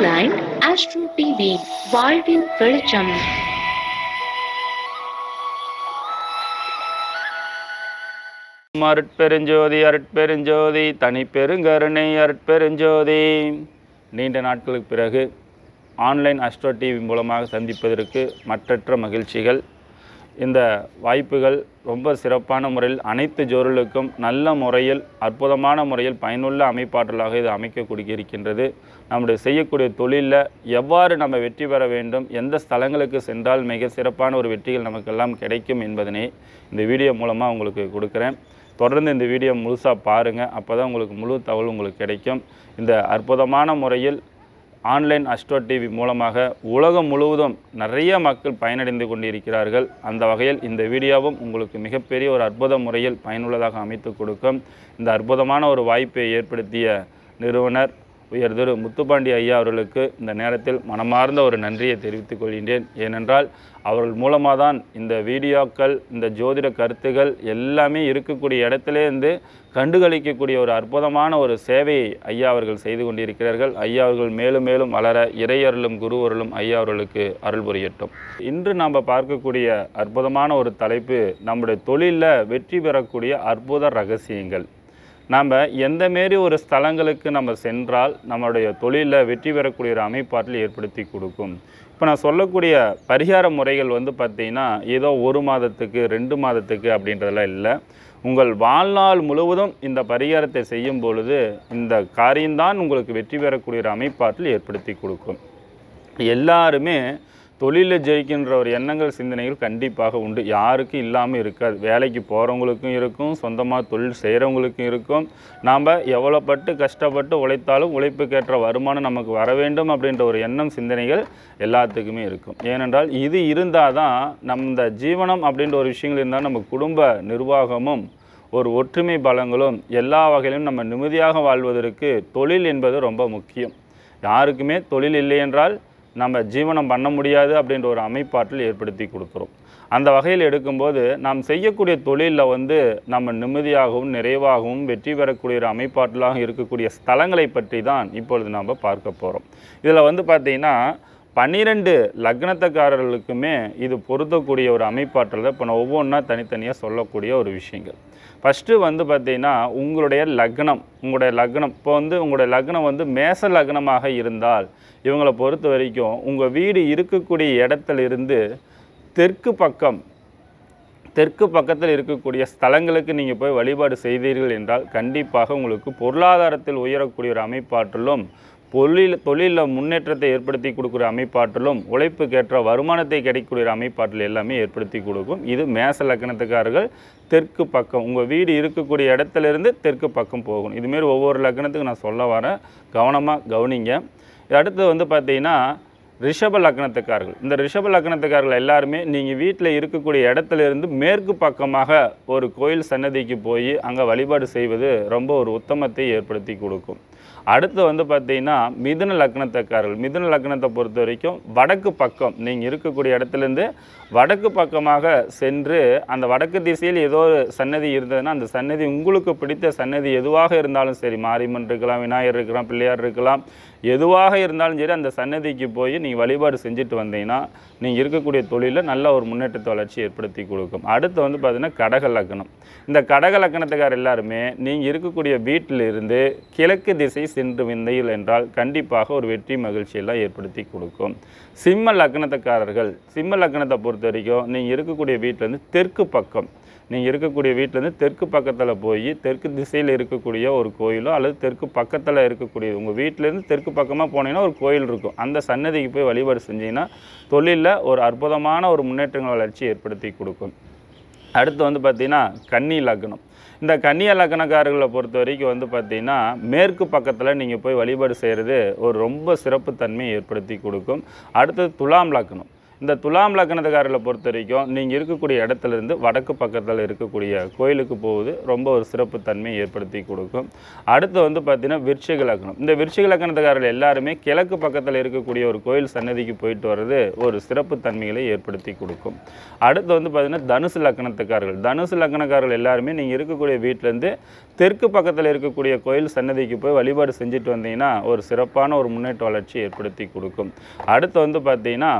online astro TV வாழ்வின் வெளிச்சம் அருட்பெருஞ்சோதி அருட்பெருஞ்சோதி தனிப்பெருங்கருணை அருட்பெருஞ்சோதி நீண்ட நாட்களுக்கு பிறகு ஆன்லைன் அஸ்ட்ரோ டிவி மூலமாக சந்திப்பதற்கு மற்றற்ற மகிழ்ச்சிகள் இந்த வாய்ப்புகள் ரொம்ப சிறப்பான முறையில் அனைத்து ஜோர்களுக்கும் நல்ல முறையில் அற்புதமான முறையில் பயனுள்ள அமைப்பாற்றலாக இது அமைக்கக்கூடிய இருக்கின்றது நம்முடைய செய்யக்கூடிய தொழிலில் எவ்வாறு நம்ம வெற்றி பெற வேண்டும் எந்த ஸ்தலங்களுக்கு சென்றால் மிக சிறப்பான ஒரு வெற்றிகள் நமக்கெல்லாம் கிடைக்கும் என்பதனை இந்த வீடியோ மூலமாக உங்களுக்கு கொடுக்குறேன் தொடர்ந்து இந்த வீடியோ முழுசாக பாருங்கள் அப்போ தான் உங்களுக்கு முழு தகவல் உங்களுக்கு கிடைக்கும் இந்த அற்புதமான முறையில் ஆன்லைன் அஸ்ட்ரோ டிவி மூலமாக உலகம் முழுவதும் நிறைய மக்கள் பயனடைந்து கொண்டிருக்கிறார்கள் அந்த வகையில் இந்த வீடியோவும் உங்களுக்கு மிகப்பெரிய ஒரு அற்புத முறையில் பயனுள்ளதாக அமைத்து கொடுக்கும் இந்த அற்புதமான ஒரு வாய்ப்பை ஏற்படுத்திய நிறுவனர் உயர் திரு முத்துப்பாண்டி ஐயா அவர்களுக்கு இந்த நேரத்தில் மனமார்ந்த ஒரு நன்றியை தெரிவித்துக் கொள்கின்றேன் ஏனென்றால் அவர்கள் மூலமாக தான் இந்த வீடியோக்கள் இந்த ஜோதிட கருத்துகள் எல்லாமே இருக்கக்கூடிய இடத்துல இருந்து கண்டுகளிக்கக்கூடிய ஒரு அற்புதமான ஒரு சேவையை ஐயா அவர்கள் செய்து கொண்டிருக்கிறார்கள் ஐயா அவர்கள் மேலும் மேலும் வளர இறையருளும் குருவருளும் ஐயா அவர்களுக்கு அருள் புரியட்டும் இன்று நாம் பார்க்கக்கூடிய அற்புதமான ஒரு தலைப்பு நம்முடைய தொழிலில் வெற்றி பெறக்கூடிய அற்புத ரகசியங்கள் நாம் எந்த மாரி ஒரு ஸ்தலங்களுக்கு நம்ம சென்றால் நம்மளுடைய தொழிலில் வெற்றி பெறக்கூடிய ஒரு அமைப்பாற்றல் ஏற்படுத்தி கொடுக்கும் இப்போ நான் சொல்லக்கூடிய பரிகார முறைகள் வந்து பார்த்திங்கன்னா ஏதோ ஒரு மாதத்துக்கு ரெண்டு மாதத்துக்கு அப்படின்றதெல்லாம் இல்லை உங்கள் வாழ்நாள் முழுவதும் இந்த பரிகாரத்தை செய்யும் பொழுது இந்த காரியம்தான் உங்களுக்கு வெற்றி பெறக்கூடிய ஒரு அமைப்பாற்றல் ஏற்படுத்தி கொடுக்கும் எல்லாருமே தொழிலில் ஜெயிக்கின்ற ஒரு எண்ணங்கள் சிந்தனைகள் கண்டிப்பாக உண்டு யாருக்கும் இல்லாமல் இருக்காது வேலைக்கு போகிறவங்களுக்கும் இருக்கும் சொந்தமாக தொழில் செய்கிறவங்களுக்கும் இருக்கும் நாம் எவ்வளோ பட்டு கஷ்டப்பட்டு உழைத்தாலும் உழைப்புக்கேற்ற வருமானம் நமக்கு வர வேண்டும் அப்படின்ற ஒரு எண்ணம் சிந்தனைகள் எல்லாத்துக்குமே இருக்கும் ஏனென்றால் இது இருந்தால் தான் நம்ம இந்த ஜீவனம் அப்படின்ற ஒரு விஷயங்கள் இருந்தால் நம்ம குடும்ப நிர்வாகமும் ஒரு ஒற்றுமை பலங்களும் எல்லா வகையிலும் நம்ம நிம்மதியாக வாழ்வதற்கு தொழில் என்பது ரொம்ப முக்கியம் யாருக்குமே தொழில் இல்லை என்றால் நம்ம ஜீவனம் பண்ண முடியாது அப்படின்ற ஒரு அமைப்பாற்றல் ஏற்படுத்தி கொடுத்துரும் அந்த வகையில் எடுக்கும்போது நாம் செய்யக்கூடிய தொழிலில் வந்து நம்ம நிம்மதியாகவும் நிறைவாகவும் வெற்றி பெறக்கூடிய ஒரு அமைப்பாற்றலாக இருக்கக்கூடிய ஸ்தலங்களை பற்றி தான் இப்பொழுது நாம் பார்க்க போகிறோம் இதில் வந்து பார்த்திங்கன்னா பன்னிரெண்டு லக்னத்தக்காரர்களுக்குமே இது பொருத்தக்கூடிய ஒரு அமைப்பாற்றல் தான் இப்போ நான் ஒவ்வொன்றா தனித்தனியாக சொல்லக்கூடிய ஒரு விஷயங்கள் ஃபஸ்ட்டு வந்து பார்த்திங்கன்னா உங்களுடைய லக்னம் உங்களுடைய லக்னம் இப்போ வந்து உங்களுடைய லக்னம் வந்து மேச லக்னமாக இருந்தால் இவங்களை பொறுத்த வரைக்கும் உங்கள் வீடு இருக்கக்கூடிய இடத்துல இருந்து தெற்கு பக்கம் தெற்கு பக்கத்தில் இருக்கக்கூடிய ஸ்தலங்களுக்கு நீங்கள் போய் வழிபாடு செய்தீர்கள் என்றால் கண்டிப்பாக உங்களுக்கு பொருளாதாரத்தில் உயரக்கூடிய ஒரு அமைப்பாற்றலும் தொழில் தொழிலில் முன்னேற்றத்தை ஏற்படுத்தி கொடுக்குற அமைப்பாற்றலும் உழைப்புக்கேற்ற வருமானத்தை கிடைக்கக்கூடிய ஒரு அமைப்பாற்றல் எல்லாமே ஏற்படுத்தி கொடுக்கும் இது மேச லக்னத்துக்காரர்கள் தெற்கு பக்கம் உங்கள் வீடு இருக்கக்கூடிய இடத்துலேருந்து தெற்கு பக்கம் போகணும் இதுமாரி ஒவ்வொரு லக்னத்துக்கு நான் சொல்ல வரேன் கவனமாக கவனிங்க அடுத்து வந்து பார்த்தீங்கன்னா ரிஷப லக்னத்துக்காரர்கள் இந்த ரிஷப லக்னத்துக்காரர்கள் எல்லாருமே நீங்கள் வீட்டில் இருக்கக்கூடிய இடத்துல இருந்து மேற்கு பக்கமாக ஒரு கோயில் சன்னதிக்கு போய் அங்கே வழிபாடு செய்வது ரொம்ப ஒரு உத்தமத்தை ஏற்படுத்தி கொடுக்கும் அடுத்து வந்து பார்த்தீங்கன்னா மிதுன லக்னத்துக்காரர்கள் மிதுன லக்னத்தை பொறுத்த வரைக்கும் வடக்கு பக்கம் நீங்கள் இருக்கக்கூடிய இடத்துலேருந்து வடக்கு பக்கமாக சென்று அந்த வடக்கு திசையில் ஏதோ ஒரு சன்னதி இருந்ததுன்னா அந்த சன்னதி உங்களுக்கு பிடித்த சன்னதி எதுவாக இருந்தாலும் சரி மாரியம்மன் இருக்கலாம் விநாயகர் இருக்கலாம் பிள்ளையார் இருக்கலாம் எதுவாக இருந்தாலும் சரி அந்த சன்னதிக்கு போய் நீங்கள் வழிபாடு செஞ்சுட்டு வந்தீங்கன்னா நீங்கள் இருக்கக்கூடிய தொழிலில் நல்ல ஒரு முன்னேற்றத்தை வளர்ச்சி ஏற்படுத்தி கொடுக்கும் அடுத்து வந்து பார்த்தீங்கன்னா கடக லக்னம் இந்த கடக லக்னத்துக்கார் எல்லாருமே நீங்கள் இருக்கக்கூடிய வீட்டில் இருந்து கிழக்கு திசை சென்று வந்தீர்கள் என்றால் கண்டிப்பாக ஒரு வெற்றி மகிழ்ச்சியெல்லாம் ஏற்படுத்தி கொடுக்கும் சிம்ம லக்னத்துக்காரர்கள் சிம்ம லக்னத்தை பொறுத்த வரைக்கும் நீங்கள் இருக்கக்கூடிய வீட்டிலேருந்து தெற்கு பக்கம் நீங்கள் இருக்கக்கூடிய வீட்டிலேருந்து தெற்கு பக்கத்தில் போய் தெற்கு திசையில் இருக்கக்கூடிய ஒரு கோயிலோ அல்லது தெற்கு பக்கத்தில் இருக்கக்கூடிய உங்கள் வீட்டிலேருந்து தெற்கு பக்கமாக போனீங்கன்னா ஒரு கோயில் இருக்கும் அந்த சன்னதிக்கு போய் வழிபாடு செஞ்சீங்கன்னா தொழிலில் ஒரு அற்புதமான ஒரு முன்னேற்றங்கள் வளர்ச்சி ஏற்படுத்தி கொடுக்கும் அடுத்து வந்து பார்த்திங்கன்னா கன்னி லக்னம் இந்த கன்னியா லக்னக்காரர்களை பொறுத்த வரைக்கும் வந்து பார்த்திங்கன்னா மேற்கு பக்கத்தில் நீங்கள் போய் வழிபாடு செய்கிறது ஒரு ரொம்ப சிறப்பு தன்மையை ஏற்படுத்தி கொடுக்கும் அடுத்தது துலாம் லக்னம் இந்த துலாம் லக்னத்துக்காரர்களை பொறுத்த வரைக்கும் நீங்கள் இருக்கக்கூடிய இடத்துல இருந்து வடக்கு பக்கத்தில் இருக்கக்கூடிய கோயிலுக்கு போவது ரொம்ப ஒரு சிறப்பு தன்மையை ஏற்படுத்தி கொடுக்கும் அடுத்து வந்து பார்த்தீங்கன்னா விருச்சிக லக்னம் இந்த விருச்சிக லக்னத்துக்காரர்கள் எல்லாருமே கிழக்கு பக்கத்தில் இருக்கக்கூடிய ஒரு கோயில் சன்னதிக்கு போயிட்டு வர்றது ஒரு சிறப்பு தன்மைகளை ஏற்படுத்தி கொடுக்கும் அடுத்து வந்து பார்த்தீங்கன்னா தனுசு லக்னத்துக்காரர்கள் தனுசு லக்னக்காரர்கள் எல்லாருமே நீங்கள் இருக்கக்கூடிய வீட்டிலேருந்து தெற்கு பக்கத்தில் இருக்கக்கூடிய கோயில் சன்னதிக்கு போய் வழிபாடு செஞ்சுட்டு வந்தீங்கன்னா ஒரு சிறப்பான ஒரு முன்னேற்ற வளர்ச்சி ஏற்படுத்தி கொடுக்கும் அடுத்து வந்து பார்த்தீங்கன்னா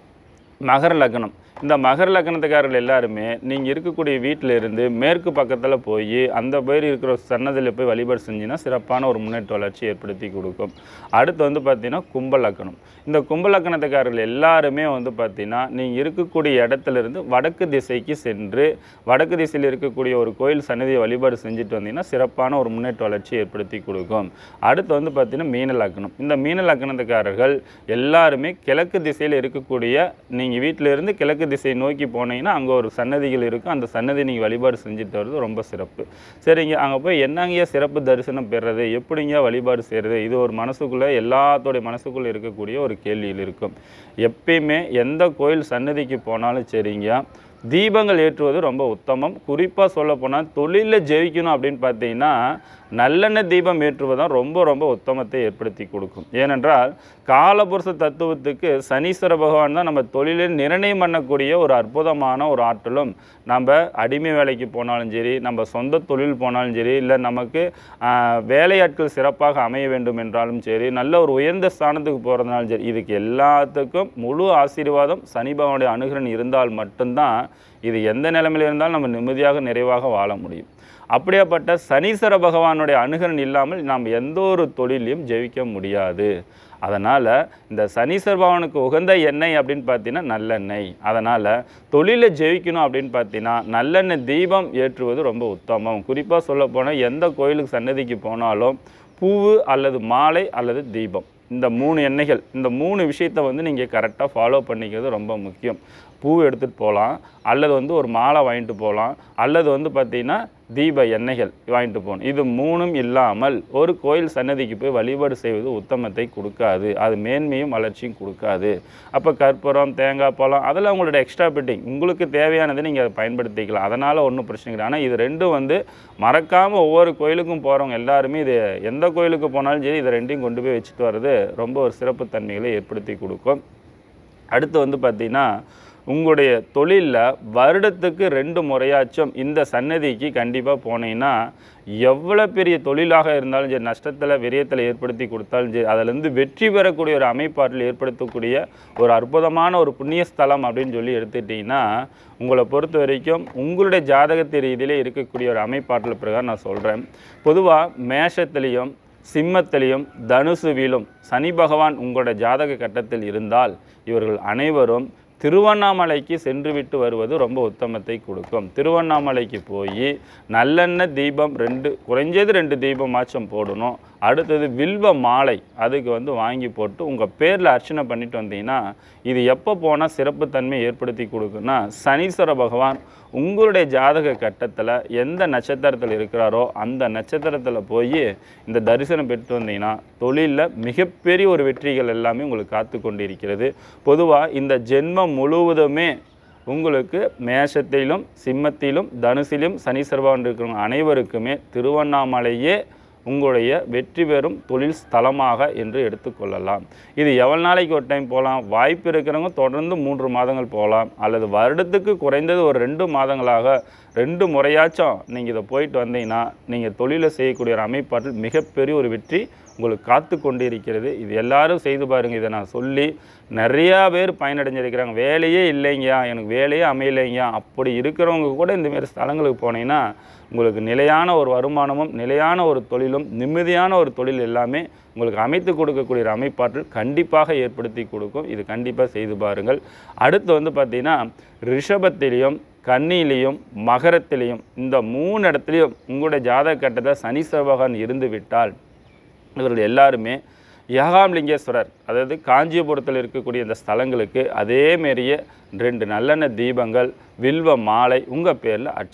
மகர லக்னம் இந்த மகர லக்னத்துக்காரர்கள் எல்லாருமே நீங்கள் இருக்கக்கூடிய வீட்டில் இருந்து மேற்கு பக்கத்தில் போய் அந்த பேர் இருக்கிற சன்னதியில் போய் வழிபாடு செஞ்சீங்கன்னா சிறப்பான ஒரு முன்னேற்ற வளர்ச்சி ஏற்படுத்தி கொடுக்கும் அடுத்து வந்து பார்த்தீங்கன்னா கும்ப லக்னம் இந்த கும்ப லக்னத்துக்காரர்கள் எல்லாருமே வந்து பார்த்தீங்கன்னா நீங்கள் இருக்கக்கூடிய இடத்துல இருந்து வடக்கு திசைக்கு சென்று வடக்கு திசையில் இருக்கக்கூடிய ஒரு கோயில் சன்னதியை வழிபாடு செஞ்சுட்டு வந்தீங்கன்னா சிறப்பான ஒரு முன்னேற்ற வளர்ச்சி ஏற்படுத்தி கொடுக்கும் அடுத்து வந்து பார்த்தீங்கன்னா மீன லக்னம் இந்த மீன லக்னத்துக்காரர்கள் எல்லாருமே கிழக்கு திசையில் இருக்கக்கூடிய நீங்கள் வீட்டில் இருந்து கிழக்கு திசையை நோக்கி போனீங்கன்னா அங்கே ஒரு சன்னதிகள் இருக்கும் அந்த சன்னதி நீங்கள் வழிபாடு செஞ்சுட்டு வர்றது ரொம்ப சிறப்பு சரிங்க அங்கே போய் என்னங்கய்யா சிறப்பு தரிசனம் பெறுறது எப்படிங்க வழிபாடு செய்கிறது இது ஒரு மனசுக்குள்ளே எல்லாத்தோடைய மனசுக்குள்ளே இருக்கக்கூடிய ஒரு கேள்வியில் இருக்கும் எப்பயுமே எந்த கோயில் சன்னதிக்கு போனாலும் சரிங்க தீபங்கள் ஏற்றுவது ரொம்ப உத்தமம் குறிப்பாக சொல்லப்போனால் தொழிலில் ஜெயிக்கணும் அப்படின்னு பார்த்தீங்கன்னா நல்லெண்ணெய் தீபம் ஏற்றுவது தான் ரொம்ப ரொம்ப உத்தமத்தை ஏற்படுத்தி கொடுக்கும் ஏனென்றால் காலபுருஷ தத்துவத்துக்கு சனீஸ்வர பகவான் தான் நம்ம தொழிலில் நிர்ணயம் பண்ணக்கூடிய ஒரு அற்புதமான ஒரு ஆற்றலும் நம்ம அடிமை வேலைக்கு போனாலும் சரி நம்ம சொந்த தொழில் போனாலும் சரி இல்லை நமக்கு ஆஹ், வேலையாட்கள் சிறப்பாக அமைய வேண்டும் என்றாலும் சரி நல்ல ஒரு உயர்ந்த ஸ்தானத்துக்கு போகிறதுனாலும் சரி இதுக்கு எல்லாத்துக்கும் முழு ஆசீர்வாதம் சனி பகவானுடைய அனுகிரகம் இருந்தால் மட்டும்தான் இது எந்த நிலைமையில் இருந்தாலும் நம்ம நிம்மதியாக நிறைவாக வாழ முடியும் அப்படியாப்பட்ட சனீஸ்வர பகவானுடைய அனுகரன் இல்லாமல் நாம் எந்த ஒரு தொழிலையும் ஜெயிக்க முடியாது அதனால் இந்த சனீஸ்வர பகவானுக்கு உகந்த எண்ணெய் அப்படின்னு பார்த்தீங்கன்னா நல்லெண்ணெய் அதனால் தொழிலில் ஜெயிக்கணும் அப்படின்னு பார்த்தீங்கன்னா நல்லெண்ணெய் தீபம் ஏற்றுவது ரொம்ப உத்தமம் குறிப்பாக சொல்லப்போனால் எந்த கோயிலுக்கு சன்னதிக்கு போனாலும் பூவு அல்லது மாலை அல்லது தீபம் இந்த மூணு எண்ணெய்கள் இந்த மூணு விஷயத்தை வந்து நீங்கள் கரெக்டாக ஃபாலோ பண்ணிக்கிறது ரொம்ப முக்கியம் பூ எடுத்துகிட்டு போகலாம் அல்லது வந்து ஒரு மாலை வாங்கிட்டு போகலாம் அல்லது வந்து பார்த்திங்கன்னா தீப எண்ணெய்கள் வாங்கிட்டு போகணும் இது மூணும் இல்லாமல் ஒரு கோயில் சன்னதிக்கு போய் வழிபாடு செய்வது உத்தமத்தை கொடுக்காது அது மேன்மையும் வளர்ச்சியும் கொடுக்காது அப்போ கற்பூரம் தேங்காய் பழம் அதெல்லாம் உங்களோட எக்ஸ்ட்ரா பிட்டிங் உங்களுக்கு தேவையானதை நீங்கள் அதை பயன்படுத்திக்கலாம் அதனால் ஒன்றும் பிரச்சனை கிடையாது ஆனால் இது ரெண்டும் வந்து மறக்காமல் ஒவ்வொரு கோயிலுக்கும் போகிறவங்க எல்லாருமே இது எந்த கோயிலுக்கு போனாலும் சரி இதை ரெண்டையும் கொண்டு போய் வச்சுட்டு வர்றது ரொம்ப ஒரு சிறப்பு தன்மைகளை ஏற்படுத்தி கொடுக்கும் அடுத்து வந்து பார்த்திங்கன்னா உங்களுடைய தொழிலில் வருடத்துக்கு ரெண்டு முறையாச்சும் இந்த சன்னதிக்கு கண்டிப்பாக போனீங்கன்னா எவ்வளோ பெரிய தொழிலாக இருந்தாலும் சரி நஷ்டத்தில் விரயத்தில் ஏற்படுத்தி கொடுத்தாலும் சரி அதிலேருந்து வெற்றி பெறக்கூடிய ஒரு அமைப்பாட்டில் ஏற்படுத்தக்கூடிய ஒரு அற்புதமான ஒரு புண்ணிய ஸ்தலம் அப்படின்னு சொல்லி எடுத்துக்கிட்டிங்கன்னா உங்களை பொறுத்த வரைக்கும் உங்களுடைய ஜாதகத்து ரீதியிலே இருக்கக்கூடிய ஒரு அமைப்பாட்டில் பிரகாரம் நான் சொல்கிறேன் பொதுவாக மேஷத்துலேயும் சிம்மத்திலையும் தனுசுவிலும் சனி பகவான் உங்களோட ஜாதக கட்டத்தில் இருந்தால் இவர்கள் அனைவரும் திருவண்ணாமலைக்கு சென்றுவிட்டு வருவது ரொம்ப உத்தமத்தை கொடுக்கும் திருவண்ணாமலைக்கு போய் நல்லெண்ணெய் தீபம் ரெண்டு குறைஞ்சது ரெண்டு தீபமாச்சும் போடணும் அடுத்தது வில்வ மாலை அதுக்கு வந்து வாங்கி போட்டு உங்கள் பேரில் அர்ச்சனை பண்ணிட்டு வந்தீங்கன்னா இது எப்போ போனால் சிறப்பு தன்மை ஏற்படுத்தி கொடுக்குன்னா சனீஸ்வர பகவான் உங்களுடைய ஜாதக கட்டத்தில் எந்த நட்சத்திரத்தில் இருக்கிறாரோ அந்த நட்சத்திரத்தில் போய் இந்த தரிசனம் பெற்று வந்தீங்கன்னா தொழிலில் மிகப்பெரிய ஒரு வெற்றிகள் எல்லாமே உங்களுக்கு காத்து கொண்டிருக்கிறது பொதுவாக இந்த ஜென்மம் முழுவதுமே உங்களுக்கு மேஷத்திலும் சிம்மத்திலும் தனுசிலும் சனீஸ்வர பகவான் இருக்கிறவங்க அனைவருக்குமே திருவண்ணாமலையே உங்களுடைய வெற்றி பெறும் தொழில் ஸ்தலமாக என்று எடுத்துக்கொள்ளலாம் இது எவ்வளோ நாளைக்கு ஒரு டைம் போகலாம் வாய்ப்பு இருக்கிறவங்க தொடர்ந்து மூன்று மாதங்கள் போகலாம் அல்லது வருடத்துக்கு குறைந்தது ஒரு ரெண்டு மாதங்களாக ரெண்டு முறையாச்சும் நீங்கள் இதை போயிட்டு வந்தீங்கன்னா நீங்கள் தொழிலை செய்யக்கூடிய ஒரு அமைப்பாட்டில் மிகப்பெரிய ஒரு வெற்றி உங்களுக்கு காத்து கொண்டு இருக்கிறது இது எல்லாரும் செய்து பாருங்கள் இதை நான் சொல்லி நிறையா பேர் பயனடைஞ்சிருக்கிறாங்க வேலையே இல்லைங்கயா எனக்கு வேலையே அமையலைங்கயா அப்படி இருக்கிறவங்க கூட இந்தமாரி ஸ்தலங்களுக்கு போனீங்கன்னா உங்களுக்கு நிலையான ஒரு வருமானமும் நிலையான ஒரு தொழிலும் நிம்மதியான ஒரு தொழில் எல்லாமே உங்களுக்கு அமைத்து கொடுக்கக்கூடிய ஒரு அமைப்பாற்றல் கண்டிப்பாக ஏற்படுத்தி கொடுக்கும் இது கண்டிப்பாக செய்து பாருங்கள் அடுத்து வந்து பார்த்திங்கன்னா ரிஷபத்திலையும் கன்னியிலையும் மகரத்திலையும் இந்த மூணு இடத்துலையும் உங்களுடைய ஜாதக கட்டத்தை சனி செவ்வாகன் இருந்து விட்டால் இவர்கள் எல்லாருமே யகாம்லிங்கேஸ்வரர் அதாவது காஞ்சிபுரத்தில் இருக்கக்கூடிய இந்த ஸ்தலங்களுக்கு அதே மாரியே ரெண்டு நல்லெண்ணெய் தீபங்கள் வில்வ மாலை உங்கள் பேரில் அர்ச்சனை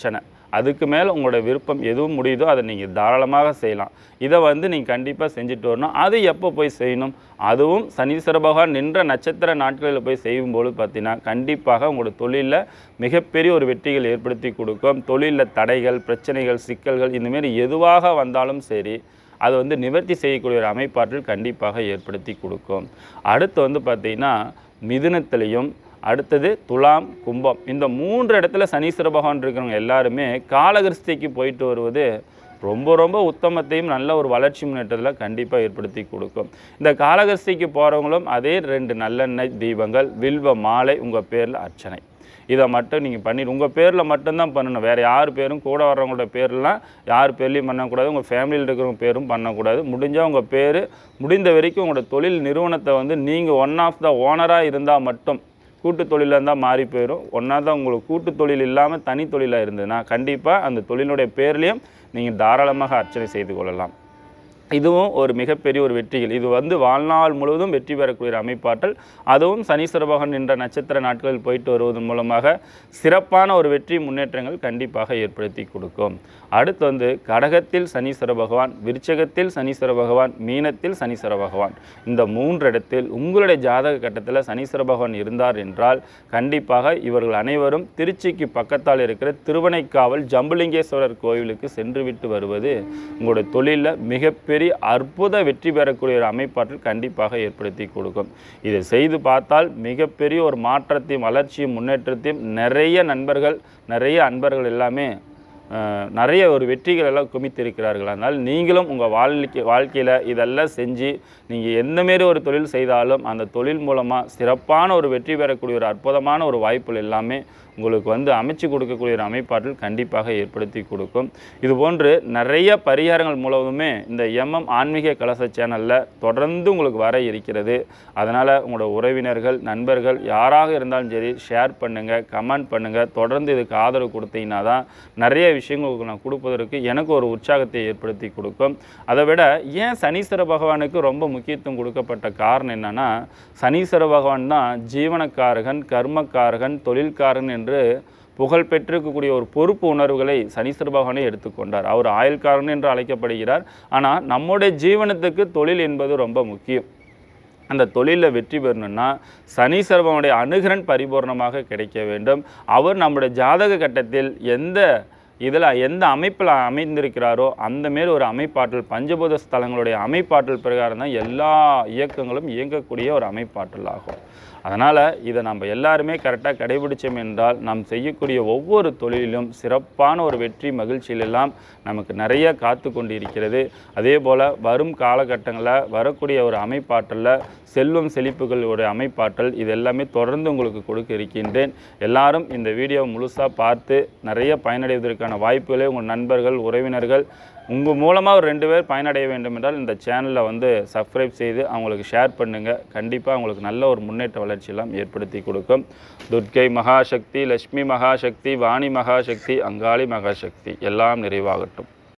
அதுக்கு மேலே உங்களோட விருப்பம் எதுவும் முடியுதோ அதை நீங்கள் தாராளமாக செய்யலாம் இதை வந்து நீங்கள் கண்டிப்பாக செஞ்சுட்டு வரணும் அது எப்போ போய் செய்யணும் அதுவும் சனீஸ்வர பகவான் நின்ற நட்சத்திர நாட்களில் போய் செய்யும்போது பார்த்தீங்கன்னா கண்டிப்பாக உங்களோட தொழிலில் மிகப்பெரிய ஒரு வெற்றிகள் ஏற்படுத்தி கொடுக்கும் தொழிலில் தடைகள் பிரச்சனைகள் சிக்கல்கள் இந்தமாரி எதுவாக வந்தாலும் சரி அதை வந்து நிவர்த்தி செய்யக்கூடிய ஒரு அமைப்பாற்றல் கண்டிப்பாக ஏற்படுத்தி கொடுக்கும் அடுத்து வந்து பார்த்திங்கன்னா மிதுனத்திலையும் அடுத்தது துலாம் கும்பம் இந்த மூன்று இடத்துல சனீஸ்வர பகவான் இருக்கிறவங்க எல்லாருமே காலகிருஷ்டிக்கு போயிட்டு வருவது ரொம்ப ரொம்ப உத்தமத்தையும் நல்ல ஒரு வளர்ச்சி முன்னேற்றத்தில் கண்டிப்பாக ஏற்படுத்தி கொடுக்கும் இந்த காலகஸ்திக்கு போகிறவங்களும் அதே ரெண்டு நல்லெண்ணெய் தீபங்கள் வில்வ மாலை உங்கள் பேரில் அர்ச்சனை இதை மட்டும் நீங்கள் பண்ணி உங்கள் பேரில் மட்டும்தான் பண்ணணும் வேறு யார் பேரும் கூட வர்றவங்களோட பேர்லாம் யார் பேர்லையும் பண்ணக்கூடாது உங்கள் ஃபேமிலியில் இருக்கிறவங்க பேரும் பண்ணக்கூடாது முடிஞ்சால் உங்கள் பேர் முடிந்த வரைக்கும் உங்களோட தொழில் நிறுவனத்தை வந்து நீங்கள் ஒன் ஆஃப் த ஓனராக இருந்தால் மட்டும் கூட்டு தொழிலாக இருந்தால் மாறி போயிடும் ஒன்றா தான் உங்களுக்கு கூட்டு தொழில் இல்லாமல் தனி தொழிலாக இருந்ததுன்னா கண்டிப்பாக அந்த தொழிலுடைய பேர்லேயும் நீங்கள் தாராளமாக அர்ச்சனை செய்து கொள்ளலாம் இதுவும் ஒரு மிகப்பெரிய ஒரு வெற்றிகள் இது வந்து வாழ்நாள் முழுவதும் வெற்றி பெறக்கூடிய ஒரு அமைப்பாற்றல் அதுவும் சனீஸ்வர பகவான் என்ற நட்சத்திர நாட்களில் போயிட்டு வருவதன் மூலமாக சிறப்பான ஒரு வெற்றி முன்னேற்றங்கள் கண்டிப்பாக ஏற்படுத்தி கொடுக்கும் அடுத்து வந்து கடகத்தில் சனீஸ்வர பகவான் விருச்சகத்தில் சனீஸ்வர பகவான் மீனத்தில் சனீஸ்வர பகவான் இந்த மூன்று இடத்தில் உங்களுடைய ஜாதக கட்டத்தில் சனீஸ்வர பகவான் இருந்தார் என்றால் கண்டிப்பாக இவர்கள் அனைவரும் திருச்சிக்கு பக்கத்தால் இருக்கிற திருவனைக்காவல் ஜம்புலிங்கேஸ்வரர் கோவிலுக்கு சென்றுவிட்டு வருவது உங்களுடைய தொழிலில் மிகப்பெரிய அற்புத வெற்றி பெறக்கூடிய ஒரு அமைப்பாற்றல் கண்டிப்பாக ஏற்படுத்தி கொடுக்கும் இதை செய்து பார்த்தால் மிகப்பெரிய ஒரு மாற்றத்தையும் வளர்ச்சியும் முன்னேற்றத்தையும் நிறைய நண்பர்கள் நிறைய அன்பர்கள் எல்லாமே அஹ், நிறைய ஒரு வெற்றிகள் எல்லாம் குமித்திருக்கிறார்கள் அதனால் நீங்களும் உங்கள் வாழ்க்கை வாழ்க்கையில் இதெல்லாம் செஞ்சு நீங்கள் எந்த மாரி ஒரு தொழில் செய்தாலும் அந்த தொழில் மூலமாக சிறப்பான ஒரு வெற்றி பெறக்கூடிய ஒரு அற்புதமான ஒரு வாய்ப்புகள் எல்லாமே உங்களுக்கு வந்து அமைச்சு கொடுக்கக்கூடிய ஒரு அமைப்பாற்றல் கண்டிப்பாக ஏற்படுத்தி கொடுக்கும் இது போன்று நிறைய பரிகாரங்கள் மூலமுமே இந்த எம்எம் ஆன்மீக கலச சேனலில் தொடர்ந்து உங்களுக்கு வர இருக்கிறது அதனால் உங்களோட உறவினர்கள் நண்பர்கள் யாராக இருந்தாலும் சரி ஷேர் பண்ணுங்கள் கமெண்ட் பண்ணுங்கள் தொடர்ந்து இதுக்கு ஆதரவு கொடுத்தீங்கன்னா தான் நிறைய விஷயங்கள் உங்களுக்கு நான் கொடுப்பதற்கு எனக்கு ஒரு உற்சாகத்தை ஏற்படுத்தி கொடுக்கும் அதை விட ஏன் சனீஸ்வர பகவானுக்கு ரொம்ப முக்கியத்துவம் கொடுக்கப்பட்ட காரணம் என்னன்னா சனீஸ்வர பகவான் தான் ஜீவனக்காரகன் கர்மக்காரகன் தொழில்காரன் என்று புகழ் பெற்றிருக்கக்கூடிய ஒரு பொறுப்பு உணர்வுகளை சனீஸ்வர பகவானே எடுத்துக்கொண்டார் அவர் ஆயுள்காரன் என்று அழைக்கப்படுகிறார் ஆனால் நம்முடைய ஜீவனத்துக்கு தொழில் என்பது ரொம்ப முக்கியம் அந்த தொழிலில் வெற்றி பெறணும்னா சனீஸ்வரவனுடைய அனுகிரன் பரிபூர்ணமாக கிடைக்க வேண்டும் அவர் நம்முடைய ஜாதக கட்டத்தில் எந்த இதில் எந்த அமைப்பில் அமைந்திருக்கிறாரோ அந்த மாரி ஒரு அமைப்பாற்றல் பஞ்சபூத ஸ்தலங்களுடைய அமைப்பாற்றல் பிரகாரம் தான் எல்லா இயக்கங்களும் இயங்கக்கூடிய ஒரு அமைப்பாற்றல் ஆகும் அதனால் இதை நம்ம எல்லாருமே கரெக்டாக கடைபிடிச்சோம் என்றால் நாம் செய்யக்கூடிய ஒவ்வொரு தொழிலிலும் சிறப்பான ஒரு வெற்றி மகிழ்ச்சியிலெல்லாம் நமக்கு நிறைய காத்து கொண்டு இருக்கிறது அதே போல் வரும் காலகட்டங்களில் வரக்கூடிய ஒரு அமைப்பாற்றலில் செல்வம் செழிப்புகளுடைய அமைப்பாற்றல் இது எல்லாமே தொடர்ந்து உங்களுக்கு கொடுக்க இருக்கின்றேன் எல்லாரும் இந்த வீடியோ முழுசாக பார்த்து நிறைய பயனடைவதற்கான வாய்ப்புகளை உங்கள் நண்பர்கள் உறவினர்கள் உங்கள் மூலமாக ஒரு ரெண்டு பேர் பயனடைய வேண்டும் என்றால் இந்த சேனலை வந்து சப்ஸ்கிரைப் செய்து அவங்களுக்கு ஷேர் பண்ணுங்கள் கண்டிப்பாக அவங்களுக்கு நல்ல ஒரு முன்னேற்ற வளர்ச்சியெல்லாம் ஏற்படுத்தி கொடுக்கும் துர்க்கை மகாசக்தி லட்சுமி மகாசக்தி வாணி மகாசக்தி அங்காளி மகாசக்தி எல்லாம் நிறைவாகட்டும்